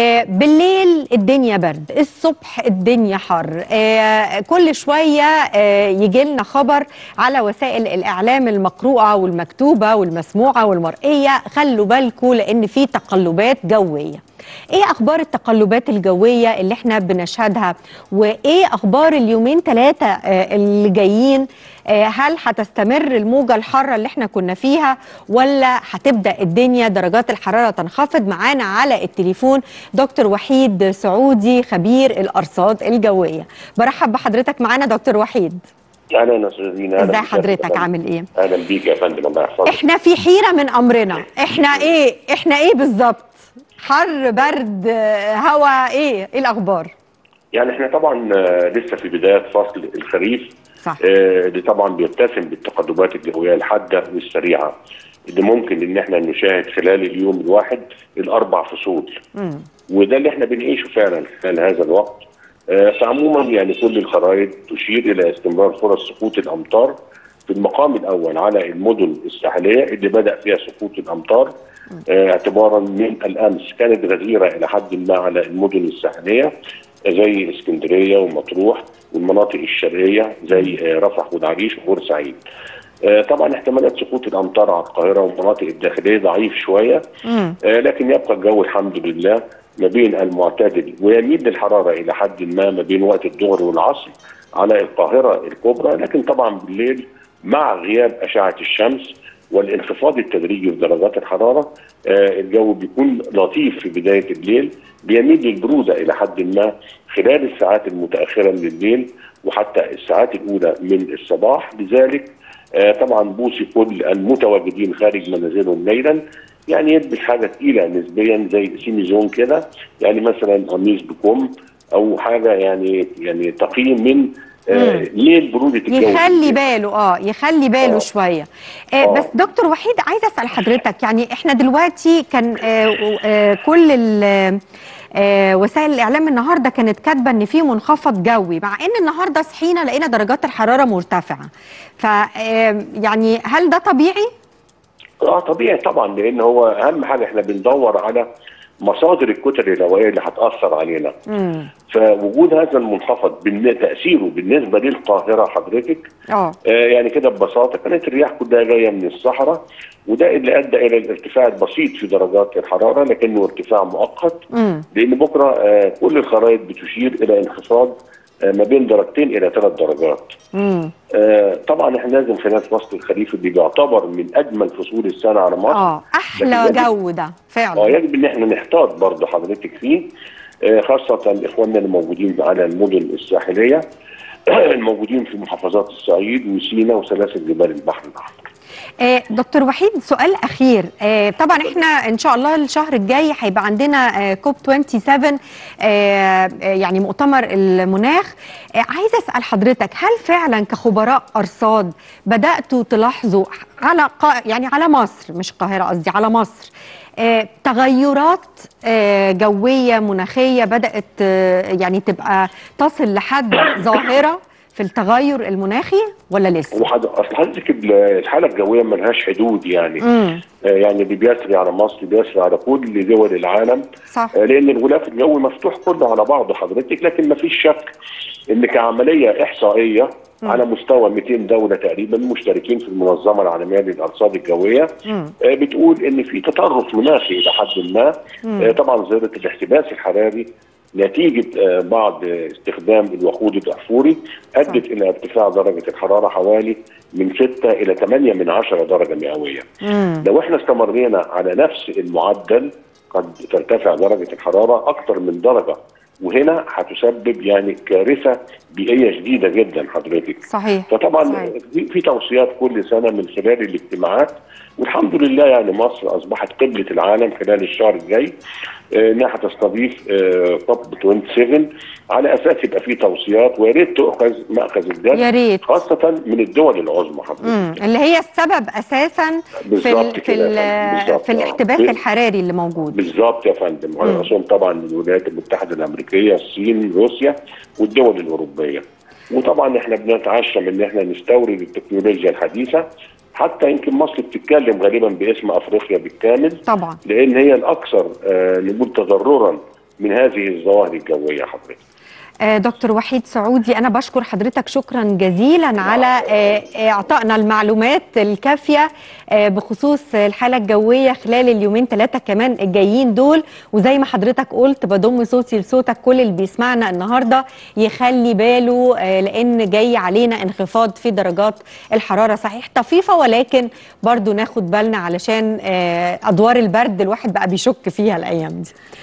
آه، بالليل الدنيا برد الصبح الدنيا حر آه، كل شوية يجي لنا خبر على وسائل الإعلام المقروءة والمكتوبة والمسموعة والمرئية خلوا بالكم لأن في تقلبات جوية ايه اخبار التقلبات الجويه اللي احنا بنشهدها وايه اخبار اليومين ثلاثه اللي جايين آه، هل هتستمر الموجه الحاره اللي احنا كنا فيها ولا هتبدا الدنيا درجات الحراره تنخفض معانا على التليفون دكتور وحيد سعودي خبير الارصاد الجويه برحب بحضرتك معانا دكتور وحيد اهلا يا استاذ دينا ازي حضرتك عامل ايه اهلا بيك يا فندم الله يحفظك احنا في حيره من امرنا احنا ايه احنا ايه بالظبط حر برد هوا ايه ايه الاخبار يعني احنا طبعا آه، لسه في بدايه فصل الخريف صح آه، اللي طبعا بيتسم بالتقلبات الجويه الحاده والسريعه اللي ممكن ان احنا نشاهد خلال اليوم الواحد الاربع فصول مم. وده اللي احنا بنعيشه فعلا خلال هذا الوقت آه، فعموما يعني كل الخرائط تشير الى استمرار فرص سقوط الامطار في المقام الاول على المدن الساحليه اللي بدا فيها سقوط الامطار آه، اعتبارا من الامس كانت غزيره الى حد ما على المدن الساحليه زي اسكندريه ومطروح والمناطق الشرقيه زي آه، رفح والعريش وبورسعيد. آه، طبعا احتمالات سقوط الامطار على القاهره والمناطق الداخليه ضعيف شويه مم. آه، لكن يبقى الجو الحمد لله ما بين المعتدل ويميل للحراره الى حد ما ما بين وقت الظهر والعصر على القاهره الكبرى لكن طبعا بالليل مع غياب اشعه الشمس والانخفاض التدريجي في درجات الحراره آه، الجو بيكون لطيف في بدايه الليل بيميل للبروده الى حد ما خلال الساعات المتاخره من الليل وحتى الساعات الاولى من الصباح لذلك آه، طبعا بوصي كل المتواجدين خارج منازلهم ليلا يعني يلبس حاجه تقيله نسبيا زي سيميزون كده يعني مثلا قميص بكم او حاجه يعني يعني تقي من آه، مم. ليل بروده الجو يخلي باله اه يخلي باله آه. شويه آه آه. بس دكتور وحيد عايزه اسال حضرتك يعني احنا دلوقتي كان آه آه كل ال- آه وسائل الاعلام النهارده كانت كاتبه ان في منخفض جوي مع ان النهارده صحينا لقينا درجات الحراره مرتفعه ف آه يعني هل ده طبيعي اه طبيعي طبعا لان هو اهم حاجه احنا بندور على مصادر الكتل الهوائيه اللي هتاثر علينا امم فوجود هذا المنخفض بالن- تاثيره بالنسبه للقاهره حضرتك اه آه يعني كده ببساطه كانت الرياح كلها جايه من الصحراء وده اللي ادى الى الارتفاع البسيط في درجات الحراره لكنه ارتفاع مؤقت امم لان بكره آه كل الخرائط بتشير الى انخفاض آه ما بين درجتين الى ثلاث درجات. امم آه طبعا احنا لازم خلال فصل الخريف اللي بيعتبر من اجمل فصول السنه على مصر اه احلى لكن يجب- جو ده اه فعلا يجب ان احنا نحتاط برضه حضرتك فيه آه، خاصة اخواننا الموجودين على المدن الساحلية الموجودين في محافظات الصعيد وسينا وسلاسل جبال البحر الاحمر. آه، دكتور وحيد سؤال اخير آه، طبعا احنا ان شاء الله الشهر الجاي هيبقى عندنا آه، كوب 27 آه، آه، يعني مؤتمر المناخ آه، عايزه اسال حضرتك هل فعلا كخبراء ارصاد بداتوا تلاحظوا على قا- يعني على مصر مش القاهره قصدي على مصر آه، تغيرات آه، جويه مناخيه بدات آه، يعني تبقى تصل لحد ظاهره في التغير المناخي ولا لسه؟ وحد- اصل حضرتك ال- الحالة الجوية ملهاش حدود يعني امم آه، يعني اللي بيسري على مصر بيسري على كل دول العالم صح آه، لان الغلاف الجوي مفتوح كله على بعضه حضرتك لكن ما فيش شك ان كعمليه احصائيه على مستوى 200 دوله تقريبا مشتركين في المنظمه العالميه للارصاد الجويه مم. آه، بتقول ان في تطرف مناخي الى حد ما آه، طبعا ظاهره الاحتباس الحراري نتيجه آه، بعض آه، استخدام الوقود الاحفوري ادت الى ارتفاع درجه الحراره حوالي من 6 الى 8 من 10 درجه مئويه. مم. لو احنا استمرينا على نفس المعدل قد ترتفع درجه الحراره اكثر من درجه وهنا هتسبب يعني كارثه بيئيه شديده جدا حضرتك. صحيح فطبعا صحيح. في في توصيات كل سنه من خلال الاجتماعات والحمد لله يعني مصر اصبحت قبله العالم خلال الشهر الجاي آه، انها هتستضيف كوب 27 على اساس يبقى في توصيات ويا ريت تؤخذ ماخذ الجد يا ريت خاصه من الدول العظمى حضرتك. مم. اللي هي السبب اساسا في بالظبط ال في كده يا ال فندم، بالظبط. في الاحتباس آه. الحراري اللي موجود بالظبط يا فندم وعلى مم. راسهم طبعا الولايات المتحده الامريكيه الصين روسيا والدول الاوروبيه وطبعا احنا بنتعشم ان احنا نستورد التكنولوجيا الحديثه حتى يمكن مصر بتتكلم غالبا باسم افريقيا بالكامل طبعا لان هي الاكثر آه، نقول تضررا من هذه الظواهر الجويه حضرتك. آه، دكتور وحيد سعودي أنا بشكر حضرتك شكرا جزيلا على آه، إعطائنا المعلومات الكافية آه، بخصوص الحالة الجوية خلال اليومين ثلاثة كمان الجايين دول وزي ما حضرتك قلت بضم صوتي لصوتك كل اللي بيسمعنا النهاردة يخلي باله آه، لأن جاي علينا انخفاض في درجات الحرارة صحيح طفيفة ولكن برضو ناخد بالنا علشان آه، أدوار البرد الواحد بقى بيشك فيها الأيام دي